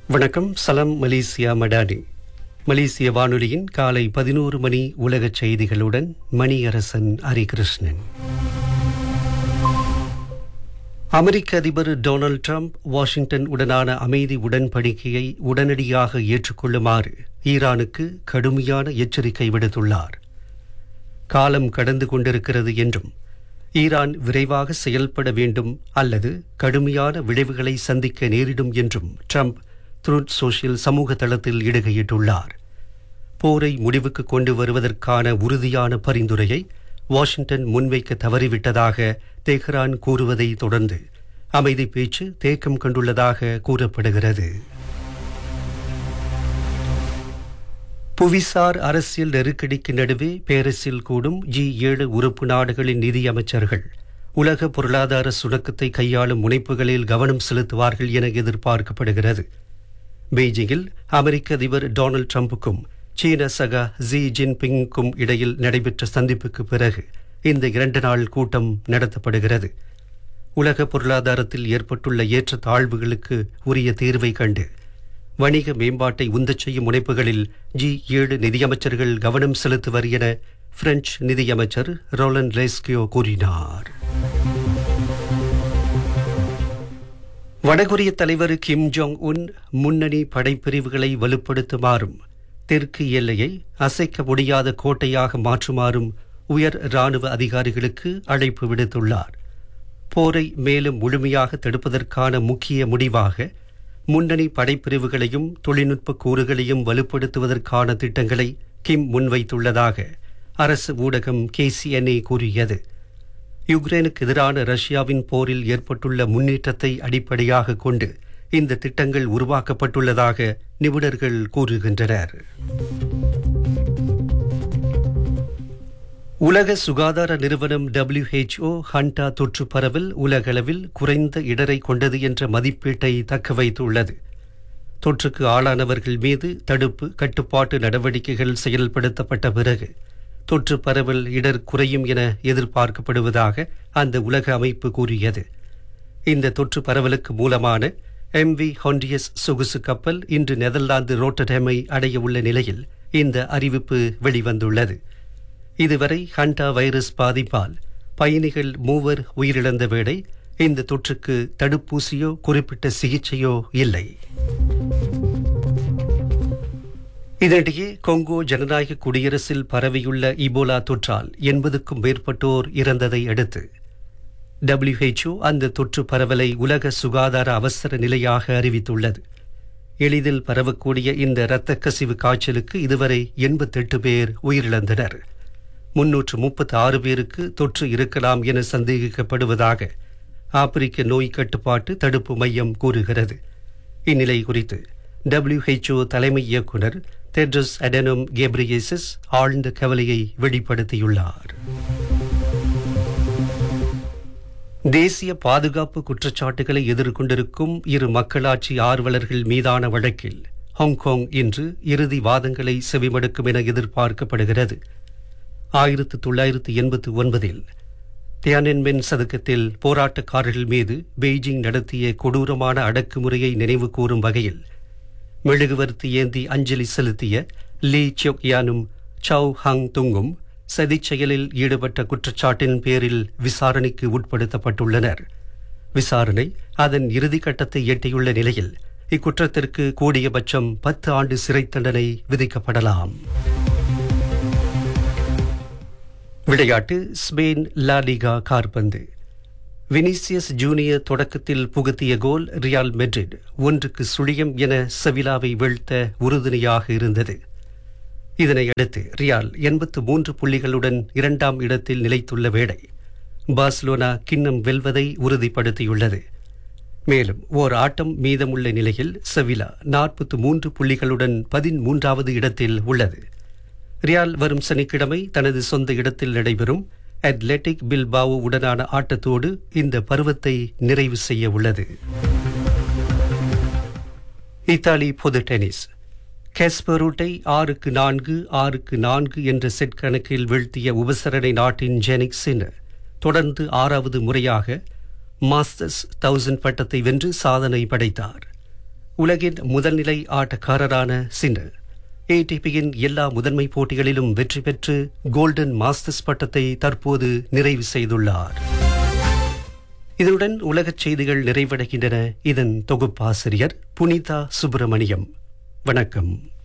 வணக்கம் சலம் மலேசியா மடானி மலேசிய வானொலியின் காலை பதினோரு மணி உலகச் செய்திகளுடன் மணியரசன் ஹரிகிருஷ்ணன் அமெரிக்க அதிபர் டொனால்ட் ட்ரம்ப் வாஷிங்டன் உடனான அமைதி உடன்படிக்கையை உடனடியாக ஏற்றுக்கொள்ளுமாறு ஈரானுக்கு கடுமையான எச்சரிக்கை விடுத்துள்ளார் காலம் கடந்து கொண்டிருக்கிறது என்றும் ஈரான் விரைவாக செயல்பட வேண்டும் அல்லது கடுமையான விளைவுகளை சந்திக்க நேரிடும் என்றும் ட்ரம்ப் த்ரூட் சோஷியல் சமூக தளத்தில் இடுகையிட்டுள்ளார் போரை முடிவுக்கு கொண்டு வருவதற்கான உறுதியான பரிந்துரையை வாஷிங்டன் முன்வைக்க தவறிவிட்டதாக தெஹ்ரான் கூறுவதை தொடர்ந்து அமைதி பேச்சு தேக்கம் கண்டுள்ளதாக கூறப்படுகிறது புவிசார் அரசியல் நெருக்கடிக்கு நடுவே பேரிஸில் கூடும் ஜி ஏழு உறுப்பு நாடுகளின் நிதியமைச்சர்கள் உலக பொருளாதார சுணக்கத்தை கையாளும் முனைப்புகளில் கவனம் செலுத்துவார்கள் என எதிர்பார்க்கப்படுகிறது பெய்ஜிங்கில் அமெரிக்க அதிபர் டொனால்டு ட்ரம்புக்கும் சீன சகா ஜி ஜின்பிங்குக்கும் இடையில் நடைபெற்ற சந்திப்புக்கு பிறகு இந்த இரண்டு நாள் கூட்டம் நடத்தப்படுகிறது உலக பொருளாதாரத்தில் ஏற்பட்டுள்ள ஏற்ற தாழ்வுகளுக்கு உரிய தீர்வை கண்டு வணிக மேம்பாட்டை உந்தச் செய்யும் முனைப்புகளில் ஜி ஏழு நிதியமைச்சர்கள் கவனம் செலுத்துவர் என பிரெஞ்சு நிதியமைச்சர் ரோலன் ரெஸ்கியோ கூறினார் வடகொரிய தலைவர் கிம் ஜோங் உன் முன்னணி படைப்பிரிவுகளை வலுப்படுத்துமாறும் தெற்கு எல்லையை அசைக்க முடியாத கோட்டையாக மாற்றுமாறும் உயர் ராணுவ அதிகாரிகளுக்கு அழைப்பு விடுத்துள்ளார் போரை மேலும் முழுமையாக தடுப்பதற்கான முக்கிய முடிவாக முன்னணி படைப்பிரிவுகளையும் தொழில்நுட்ப கூறுகளையும் வலுப்படுத்துவதற்கான திட்டங்களை கிம் முன்வைத்துள்ளதாக அரசு ஊடகம் கேசிஎன்ஏ கூறியது யுக்ரைனுக்கு எதிரான ரஷ்யாவின் போரில் ஏற்பட்டுள்ள முன்னேற்றத்தை அடிப்படையாக கொண்டு இந்த திட்டங்கள் உருவாக்கப்பட்டுள்ளதாக நிபுணர்கள் கூறுகின்றனர் உலக சுகாதார நிறுவனம் டபிள்யூஹெச்ஓ ஹண்டா தொற்று பரவல் உலகளவில் குறைந்த இடரை கொண்டது என்ற மதிப்பீட்டை தக்க வைத்துள்ளது தொற்றுக்கு ஆளானவர்கள் மீது தடுப்பு கட்டுப்பாட்டு நடவடிக்கைகள் செயல்படுத்தப்பட்ட பிறகு தொற்று பரவல் இடர் குறையும் என எதிர்பார்க்கப்படுவதாக அந்த உலக அமைப்பு கூறியது இந்த தொற்று பரவலுக்கு மூலமான எம்வி ஹொண்டியஸ் சொகுசு கப்பல் இன்று நெதர்லாந்து ரோட்டர்ஹெமை அடைய உள்ள நிலையில் இந்த அறிவிப்பு வெளிவந்துள்ளது இதுவரை ஹண்டா வைரஸ் பாதிப்பால் பயணிகள் மூவர் உயிரிழந்த வேளை இந்த தொற்றுக்கு தடுப்பூசியோ குறிப்பிட்ட சிகிச்சையோ இல்லை இதனிடையே கொங்கோ ஜனநாயக குடியரசில் பரவியுள்ள இபோலா தொற்றால் எண்பதுக்கும் மேற்பட்டோர் இறந்ததை அடுத்து டபிள்யூஹெச்ஓ அந்த தொற்று பரவலை உலக சுகாதார அவசர நிலையாக அறிவித்துள்ளது எளிதில் பரவக்கூடிய இந்த இரத்த கசிவு காய்ச்சலுக்கு இதுவரை எண்பத்தெட்டு பேர் உயிரிழந்தனர் முன்னூற்று முப்பத்தி ஆறு பேருக்கு தொற்று இருக்கலாம் என சந்தேகிக்கப்படுவதாக ஆப்பிரிக்க நோய் கட்டுப்பாட்டு தடுப்பு மையம் கூறுகிறது இந்நிலை குறித்து டபிள்யூஹெச்ஓ தலைமை இயக்குனர் தெட்ரஸ் அடெனோம் கேப்ரியேசஸ் ஆழ்ந்த கவலையை வெளிப்படுத்தியுள்ளார் தேசிய பாதுகாப்பு குற்றச்சாட்டுகளை எதிர்கொண்டிருக்கும் இரு மக்களாட்சி ஆர்வலர்கள் மீதான வழக்கில் ஹாங்காங் இன்று இறுதி வாதங்களை செவிமடுக்கும் என எதிர்பார்க்கப்படுகிறது ஆயிரத்து தொள்ளாயிரத்து எண்பத்து ஒன்பதில் தியானன்மென் சதுக்கத்தில் போராட்டக்காரர்கள் மீது பெய்ஜிங் நடத்திய கொடூரமான அடக்குமுறையை நினைவு கூறும் வகையில் மெழுகுவர்த்தி ஏந்தி அஞ்சலி செலுத்திய லீ சியோக்யானும் சவ் ஹங் துங்கும் சதிச் செயலில் ஈடுபட்ட குற்றச்சாட்டின் பேரில் விசாரணைக்கு உட்படுத்தப்பட்டுள்ளனர் விசாரணை அதன் இறுதி கட்டத்தை எட்டியுள்ள நிலையில் இக்குற்றத்திற்கு கூடியபட்சம் பத்து ஆண்டு சிறை தண்டனை விதிக்கப்படலாம் விளையாட்டு ஸ்பெயின் லாலிகா கார்பந்து வினிசியஸ் ஜூனியர் தொடக்கத்தில் புகுத்திய கோல் ரியால் மெட்ரிட் ஒன்றுக்கு சுழியம் என செவிலாவை வீழ்த்த உறுதுணையாக இருந்தது இதனையடுத்து ரியால் எண்பத்து மூன்று புள்ளிகளுடன் இரண்டாம் இடத்தில் நிலைத்துள்ள வேளை பார்சலோனா கிண்ணம் வெல்வதை உறுதிப்படுத்தியுள்ளது மேலும் ஓர் ஆட்டம் மீதமுள்ள நிலையில் செவிலா நாற்பத்து மூன்று புள்ளிகளுடன் பதிமூன்றாவது இடத்தில் உள்ளது ரியால் வரும் சனிக்கிழமை தனது சொந்த இடத்தில் நடைபெறும் அத்லெட்டிக் பில்பாவோ உடனான ஆட்டத்தோடு இந்த பருவத்தை நிறைவு செய்ய உள்ளது இத்தாலி பொது டென்னிஸ் கெஸ்பரூட்டை ஆறுக்கு நான்கு ஆறுக்கு நான்கு என்ற செட் கணக்கில் வீழ்த்திய உபசரணை நாட்டின் ஜெனிக் சின்னர் தொடர்ந்து ஆறாவது முறையாக மாஸ்டர்ஸ் தௌசண்ட் பட்டத்தை வென்று சாதனை படைத்தார் உலகின் முதல்நிலை ஆட்டக்காரரான சின்னர் ஏடிபியின் எல்லா முதன்மை போட்டிகளிலும் வெற்றி பெற்று கோல்டன் மாஸ்டர்ஸ் பட்டத்தை தற்போது நிறைவு செய்துள்ளார் இதனுடன் உலகச் செய்திகள் நிறைவடைகின்றன இதன் தொகுப்பாசிரியர் புனிதா சுப்பிரமணியம் வணக்கம்